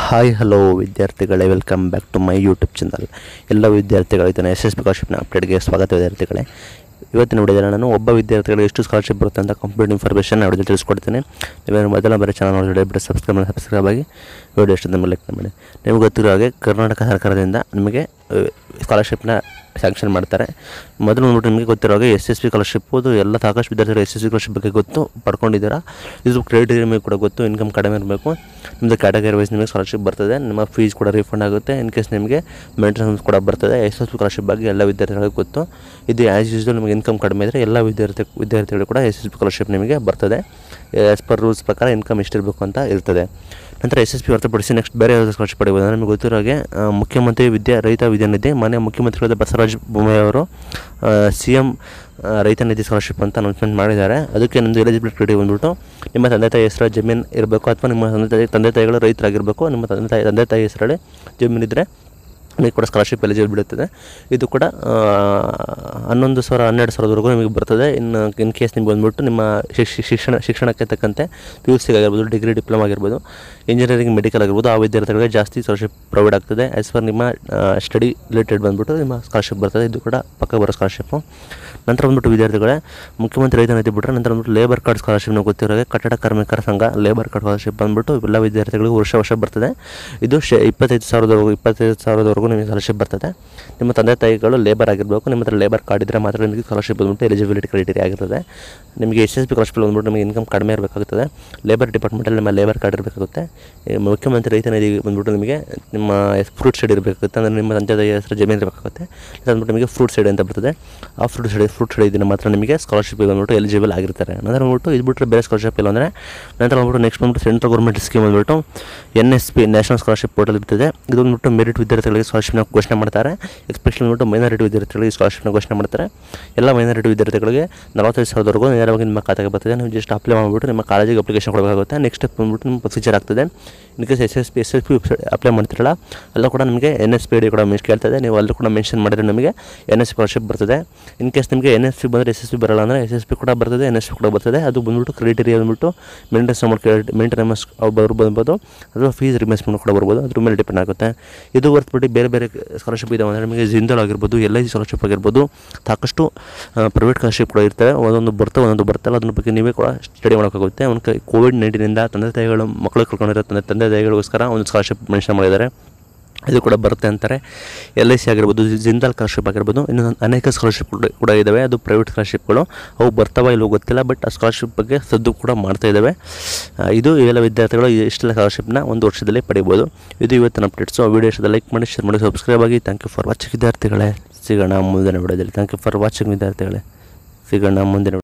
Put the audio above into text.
hi hello ವಿದ್ಯಾರ್ಥಿಗಳೇ welcome back to my YouTube channel ಎಲ್ಲ ವಿದ್ಯಾರ್ಥಿಗಳು ಇದನ್ನು ಎಸ್ ಎಸ್ ಬಿ ಸ್ಕಾಲರ್ಶಿಪ್ನ ಅಪ್ಡೇಟ್ಗೆ ಸ್ವಾಗತ ವಿದ್ಯಾರ್ಥಿಗಳೇ ಇವತ್ತಿನ ವಿಡಿಯೋದಲ್ಲಿ ನಾನು ಒಬ್ಬ ವಿದ್ಯಾರ್ಥಿಗಳಿಗೆ ಎಷ್ಟು ಸ್ಕಾಲರ್ಶಿಪ್ ಬರುತ್ತೆ ಅಂತ ಕಂಪ್ಲೀಟ್ ಇನ್ಫಾರ್ಮೇಷನ್ ವಿಡಿಯೋ ತಿಳಿಸ್ಕೊಡ್ತೀನಿ ನೀವೇನು ಮೊದಲ ಬಾರಿ ಚಾನಲ್ ನೋಡಿದ್ರೆ ಬಿಟ್ಟು ಸಬ್ಸ್ಕ್ರೈಬ್ ಮಾಡಿ ಸಬ್ಸ್ಕ್ರೈಬ್ ಆಗಿ ವಿಡಿಯೋ ಇಷ್ಟ ಮೇಲೆ ಲೈಕ್ ಮಾಡಿ ನಿಮಗೆ ಗೊತ್ತಿರೋ ಹಾಗೆ ಕರ್ನಾಟಕ ಸರ್ಕಾರದಿಂದ ನಿಮಗೆ ಸ್ಕಾಲರ್ಶಿಪ್ನ ಸ್ಯಾಂಕ್ಷನ್ ಮಾಡ್ತಾರೆ ಮೊದಲು ನೋಡ್ಬಿಟ್ಟು ನಿಮಗೆ ಗೊತ್ತಿರೋ ಹಾಗೆ ಎಸ್ ಎಸ್ ಪಿ ಸ್ಕಾಲರ್ಶಿಪ್ ಅದು ಎಲ್ಲ ಸಾಕಷ್ಟು ವಿದ್ಯಾರ್ಥಿಗಳು ಎಸ್ ಎಸ್ ಪಿ ಸ್ಕಾಲರ್ಶಿಪ್ ಬಗ್ಗೆ ಗೊತ್ತು ಪಡ್ಕೊಂಡಿದ್ದೀರಾ ಇದು ಕ್ರೆಡಿಟ್ ನಿಮಗೆ ಕೂಡ ಗೊತ್ತು ಇನ್ಕಮ್ ಕಡಿಮೆ ಇರಬೇಕು ನಿಮ್ಮದು ಕ್ಯಾಟಗರಿ ವೈಸ್ ನಿಮಗೆ ಸ್ಕಾಲರ್ಶಿಪ್ ಬರ್ತದೆ ನಿಮ್ಮ ಫೀಸ್ ಕೂಡ ರೀಫಂಡ್ ಆಗುತ್ತೆ ಇನ್ ಕೇಸ್ ನಿಮಗೆ ಮೇಂಟೆನೆನ್ಸ್ ಕೂಡ ಬರ್ತದೆ ಎಸ್ ಎಸ್ ಪಿ ಸ್ಕಾಲರ್ಶಿಪ್ ಬಗ್ಗೆ ಎಲ್ಲ ವಿದ್ಯಾರ್ಥಿಗಳಿಗೆ ಗೊತ್ತು ಇದು ಆ್ಯಸ್ ಯೂಸ್ವಲ್ ನಿಮಗೆ ಇನ್ಕಮ್ ಕಡಿಮೆ ಇದ್ದರೆ ಎಲ್ಲ ವಿದ್ಯಾರ್ಥಿ ವಿದ್ಯಾರ್ಥಿಗಳು ಕೂಡ ಎಸ್ ಎಸ್ ಪಿ ಸ್ಕಾಲರ್ಶಿಪ್ ನಿಮಗೆ ಬರ್ತದೆ ಆ್ಯಸ್ ಪರ್ ರೂಲ್ಸ್ ಪ್ರಕಾರ ಇನ್ಕಮ್ ಎಷ್ಟಿರಬೇಕು ಅಂತ ಇರ್ತದೆ ನಂತರ ಎಸ್ ಎಸ್ ಪಿ ಹೊರತುಪಡಿಸಿ ನೆಕ್ಸ್ಟ್ ಬೇರೆ ಯಾವ್ದು ಸ್ಕಾಲರ್ಶಿಪ್ ಪಡಿಬೋದು ಅಂದರೆ ನಿಮಗೆ ಗೊತ್ತಿರೋ ಹಾಗೆ ಆ, ಮುಖ್ಯಮಂತ್ರಿ ವಿದ್ಯಾ ರೈತ ವಿದ್ಯಾನಿಧಿ ಮಾನ್ಯ ಮುಖ್ಯಮಂತ್ರಿಗಳಾದ ಬಸವರಾಜ ಬೊಮ್ಮಾಯಿ ಅವರು ಸಿ ಎಮ್ ರೈತ ನಿಧಿ ಸ್ಕಾಲರ್ಶಿಪ್ ಅಂತ ಅನೌನ್ಸ್ಮೆಂಟ್ ಮಾಡಿದ್ದಾರೆ ಅದಕ್ಕೆ ನಿಮ್ಮದು ಎಲಿಜಿಬಿಲಿಟಿ ಕ್ರೈಟೀರಿಯಾ ಬಂದ್ಬಿಟ್ಟು ನಿಮ್ಮ ತಂದೆ ತಾಯಿ ಹೆಸರು ಜಮೀನು ಇರಬೇಕು ಅಥವಾ ನಿಮ್ಮ ತಂದೆ ತಾಯಿ ತಂದೆ ತಾಯಿಗಳು ರೈತರಾಗಿರಬೇಕು ನಿಮ್ಮ ತಂದೆ ತಾಯಿ ತಂದೆ ತಾಯಿ ಹೆಸರಲ್ಲಿ ಜಮೀನಿದ್ದರೆ ನಿಮಗೆ ಕೂಡ ಸ್ಕಾಲರ್ಶಿಪ್ ಎಲಿಜಿಬಲ್ ಬೀಳುತ್ತದೆ ಇದು ಕೂಡ ಆ, ಹನ್ನೊಂದು ಸಾವಿರ ಹನ್ನೆರಡು ಸಾವಿರದವರೆಗೂ ನಿಮಗೆ ಬರ್ತದೆ ಇನ್ನು ಇನ್ ಕೇಸ್ ನಿಮ್ಗೆ ಬಂದ್ಬಿಟ್ಟು ನಿಮ್ಮ ಶಿಕ್ಷ- ಶಿಕ್ಷಣ ಶಿಕ್ಷಣಕ್ಕೆ ತಕ್ಕಂತೆ ಪಿ ಯು ಸಿಗಾಗಿರ್ಬೋದು ಡಿಗ್ರಿ ಡಿಪ್ಲೊಮಾ ಆಗಿರ್ಬೋದು ಇಂಜಿನಿಯರಿಂಗ್ ಮೆಡಿಕಲ್ ಆಗಿರ್ಬೋದು ಆ ವಿದ್ಯಾರ್ಥಿಗಳಿಗೆ ಜಾಸ್ತಿ ಸ್ಕಾಲರ್ಶಿಪ್ ಪ್ರೊವೈಡ್ ಆಗ್ತದೆ ಆ್ಯಸ್ ಪರ್ ನಿಮ್ಮ ಸ್ಟಡಿ ರಿಲೇಟೆಡ್ ಬಂದ್ಬಿಟ್ಟು ನಿಮ್ಮ ಸ್ಕಾಲರ್ಶಿಪ್ ಬರ್ತದೆ ಇದು ಕೂಡ ಪಕ್ಕ ಬರೋ ಸ್ಕಾಲರ್ಶಿಪ್ಪು ನಂತರ ಬಂದ್ಬಿಟ್ಟು ವಿದ್ಯಾರ್ಥಿಗಳೇ ಮುಖ್ಯಮಂತ್ರಿ ರೈತ ನಿಧಿ ಬಿಟ್ಟರೆ ನಂತರ ಬಂದ್ಬಿಟ್ಟು ಲೇಬರ್ ಕಾರ್ಡ್ ಸ್ಕಾಲರ್ಶಿಪ್ ನಾವು ಗೊತ್ತಿರೋ ಹಾಗೆ ಕಟ್ಟಡ ಕಾರ್ಮಿಕರ ಸಂಘ ಲೇಬರ್ ಕಾರ್ಡ್ ಸ್ಕಾಲರ್ಶಿಪ್ ಬಂದ್ಬಿಟ್ಟು ಎಲ್ಲ ವಿದ್ಯಾರ್ಥಿಗಳಿಗೂ ವರ್ಷ ವರ್ಷ ಬರ್ತದೆ ಇದು ಶೇ ಇಪ್ಪತ್ತೈದು ಸಾವಿರದವರೆಗೂ ಇಪ್ಪತ್ತೈದು ಸಾವಿರದವರೆಗೂ ನಿಮಗೆ ಸ್ಕಾಲರ್ಶಿಪ್ ಬರ್ತದೆ ನಿಮ್ಮ ತಂದೆ ತಾಯಿಗಳು ಲೇಬರ್ ಆಗಿರಬೇಕು ನಿಮ್ಮ ಹತ್ರ ಲೇಬರ್ ಕಾರ್ಡ್ ಇದ್ದರೆ ಮಾತ್ರ ನಿಮಗೆ ಸ್ಕಾಲರ್ಶಿಪ್ ಬಂದ್ಬಿಟ್ಟು ಎಲಿಜಿಬಿಲಿಟಿ ಕ್ರೈಟೀರಿಯಾ ಆಗಿರ್ತದೆ ನಿಮಗೆ ಎಸ್ ಎಸ್ ಪಿ ಸ್ಕಾಲರ್ಶಿಪ್ ಬಂದ್ಬಿಟ್ಟು ನಿಮಗೆ ಇನ್ಕಮ್ ಕಡಿಮೆ ಇರಬೇಕಾಗುತ್ತದೆ ಲೇಬರ್ ಡಿಪಾರ್ಟ್ಮೆಂಟಲ್ಲಿ ನಿಮ್ಮ ಲೇಬರ್ ಕಾರ್ಡ್ ಇರಬೇಕಾಗುತ್ತೆ ಈ ಮುಖ್ಯಮಂತ್ರಿ ರೈತ ನಿಧಿ ಬಂದ್ಬಿಟ್ಟು ನಿಮಗೆ ನಿಮ್ಮ ಫ್ರೂಟ್ ಸೈಡ್ ಇರಬೇಕಾಗುತ್ತೆ ಅಂದರೆ ನಿಮ್ಮ ತಂದೆ ತಾಯಿ ಹೆಸರು ಜಮೀನು ಇರಬೇಕಾಗುತ್ತೆ ಇದು ಬಂದ್ಬಿಟ್ಟು ನಿಮಗೆ ಫ್ರೂಟ್ ಸೈಡ್ ಅಂತ ಬರ್ತದೆ ಆ ಫ್ರೂಟ್ ಸೈಡ್ ಫ್ರೂಟ್ ಸೈಡ್ ಇದನ್ನು ಮಾತ್ರ ನಿಮಗೆ ಸ್ಕಾಲರ್ಶಿಪ್ ಬಂದ್ಬಿಟ್ಟು ಎಲಿಜಿಬಲ್ ಆಗಿರ್ತಾರೆ ನಂತರ ಬಂದ್ಬಿಟ್ಟು ಇದು ಬಿಟ್ಟರೆ ಬೇರೆ ಸ್ಕಾಲರ್ಶಿಪ್ ಇಲ್ಲ ಅಂದರೆ ನಂತರ ಬಂದ್ಬಿಟ್ಟು ನೆಕ್ಸ್ಟ್ ಬಂದ್ಬಿಟ್ಟು ಸೆಂಟ್ರಲ್ ಗೌರ್ಮೆಂಟ್ ಸ್ಕೀಮ್ ಬಂದ್ಬಿಟ್ಟು N S P national scholarship portal ಇರ್ತದೆ ಇದು ಬಂದ್ಬಿಟ್ಟು ಮೆರಿಟ್ ವಿದ್ಯಾರ್ಥಿಗಳಿಗೆ ಸ್ಕಾಲರ್ಶಿಪ್ನ ಘೋಷಣೆ ಮಾಡ್ತಾರೆ ಎಸ್ಪೆಷಲಿ ಬಂದ್ಬಿಟ್ಟು ಮೈನಾರಿಟಿ ವಿದ್ಯಾರ್ಥಿಗಳಿಗೆ ಸ್ಕಾಲರ್ಶಿಪ್ನ ಘೋಷಣೆ ಮಾಡ್ತಾರೆ ಎಲ್ಲ ಮೈನಾರಿಟಿ ವಿದ್ಯಾರ್ಥಿಗಳಿಗೆ ನಲವತ್ತೈದು ಸಾವಿರದವರೆಗೂ ನೇರವಾಗಿ ನಿಮ್ಮ ಖಾತೆಗೆ ಬರ್ತದೆ ನೀವು ಜಸ್ಟ್ ಅಪ್ಲೈ ಮಾಡಿಬಿಟ್ಟು ನಿಮ್ಮ ಕಾಲೇಜಿಗೆ ಅಪ್ಲಿಕೇಶನ್ ಕೊಡಬೇಕಾಗುತ್ತೆ ನೆಕ್ಸ್ಟ್ ಸ್ಟೆಪ್ ಬಂದ್ಬಿಟ್ಟು ನಿಮ್ಮ ಪ್ರೊಸೀಜರ್ ಆಗ್ತದೆ in case S S P S S P apply ಮಾಡ್ತಿರಲ್ಲ ಅಲ್ಲ ಕೂಡ ನಿಮಗೆ N S P I D ಕೂಡ ಮೆನ್ಷನ್ ಕೇಳ್ತದೆ ನೀವು ಅಲ್ಲೂ ಕೂಡ ಮೆನ್ಷನ್ ಮಾಡಿದ್ರೆ ನಿಮಗೆ ಎನ್ ಎಸ್ ಸ್ಕಾಲರ್ಶಿಪ್ ಬರ್ತದೆ ಇನ್ ಕೇಸ್ ನಿಮಗೆ ಎನ್ ಎಸ್ ಪಿ ಬಂದರೆ ಎಸ್ ಎಸ್ ಪಿ ಬರಲ್ಲ ಅಂದರೆ ಎಸ್ ಎಸ್ ಪಿ ಕೂಡ ಬರ್ತದೆ ಎನ್ ಎಸ್ ಪಿ ಕೂಡ ಬರ್ತದೆ ಅದು ಬಂದ್ಬಿಟ್ಟು ಕ್ರೈಟೀರಿಯಾ ಬಂದ್ಬಿಟ್ಟು ಮೇಂಟೆನೆನ್ಸ್ ಅಮೌಂಟ್ ಮೇಂಟೆನೆನ್ಸ್ ಬರ್ ಬರ್ಬೋದು ಅಥವಾ ಫೀಸ್ ರಿಮೇಸ್ಮೆಂಟ್ ಕೂಡ ಬರ್ಬೋದು ಅದ್ರ ಮೇಲೆ ಡಿಪೆಂಡ್ ಆಗುತ್ತೆ ಇದು ಹೊರತುಬಿಟ್ಟು ಬೇರೆ ಬೇರೆ ಸ್ಕಾಲರ್ಶಿಪ್ ಇದಾವೆ ಅಂದರೆ ನಿಮಗೆ ಜಿಂದಲ್ ಆಗಿರ್ಬೋದು ಎಲ್ ಐ ಸಿ ಸ್ಕಾಲರ್ಶಿಪ್ ಆಗಿರ್ಬೋದು ಸಾಕಷ್ಟು ಪ್ರೈವೇಟ್ ಸ್ಕಾಲರ್ಶಿಪ್ ಕೂಡ ಇರ್ತವೆ ಒಂದೊಂದು ಬರ್ತವೆ ಒಂದೊಂದು ಬರ್ತಲ್ಲ ಅದ್ರ ಬಗ್ಗೆ ನೀವೇ ಕೂಡ ಸ್ಟಡಿ ಮಾಡೋಕ್ಕಾಗುತ್ತೆ ಒಂದು ಕೈ ಕೋವಿಡ್ ನೈನ್ಟೀನಿಂದ ತಂದೆ ತಾಯಿಗಳು ಮಕ್ಕಳು ಕಳ್ಕೊಂಡಿರೋ ತಂದೆ ತಂದೆ ತಾಯಿಗಳಿಗೋಸ್ಕರ ಒಂದು ಸ್ಕಾಲರ್ಶಿಪ್ ಮೆನ್ಷನ್ ಮಾಡಿದ್ದಾರೆ ಇದು ಕೂಡ ಬರುತ್ತೆ ಅಂತಾರೆ ಎಲ್ ಐ ಸಿ ಆಗಿರ್ಬೋದು ಜಿಂದಾಲ್ ಸ್ಕಾಲರ್ಶಿಪ್ ಆಗಿರ್ಬೋದು ಇನ್ನು ಅನೇಕ ಸ್ಕಾಲರ್ಶಿಪ್ ಕೂಡ ಇದ್ದಾವೆ ಅದು ಪ್ರೈವೇಟ್ ಸ್ಕಾಲರ್ಶಿಪ್ಗಳು ಅವು ಬರ್ತಾವ ಇಲ್ಲವೋ ಗೊತ್ತಿಲ್ಲ ಬಟ್ ಆ ಸ್ಕಾಲರ್ಶಿಪ್ ಬಗ್ಗೆ ಸದ್ದು ಕೂಡ ಮಾಡ್ತಾ ಇದ್ದಾವೆ ಆ, ಇದು ಇವೆಲ್ಲ ವಿದ್ಯಾರ್ಥಿಗಳು ಇಷ್ಟೆಲ್ಲ ಸ್ಕಾಲರ್ಶಿಪ್ನ ಒಂದು ವರ್ಷದಲ್ಲಿ ಪಡಿಬೋದು ಇದು ಇವತ್ತಿನ ಅಪ್ಡೇಟ್ಸು ಆ ವಿಡಿಯೋ ಇಷ್ಟದ ಲೈಕ್ ಮಾಡಿ ಶೇರ್ ಮಾಡಿ ಸಬ್ಸ್ಕ್ರೈಬ್ ಆಗಿ ಥ್ಯಾಂಕ್ ಯು ಫಾರ್ ವಾಚಿಂಗ್ ವಿದ್ಯಾರ್ಥಿಗಳೇ ಸಿಗೋಣ ಮುಂದಿನ ವಿಡಿಯೋದಲ್ಲಿ ಥ್ಯಾಂಕ್ ಯು ಫಾರ್ ವಾಚಿಂಗ್ ವಿದ್ಯಾರ್ಥಿಗಳೇ ಸಿಗೋಣ ಮುಂದಿನ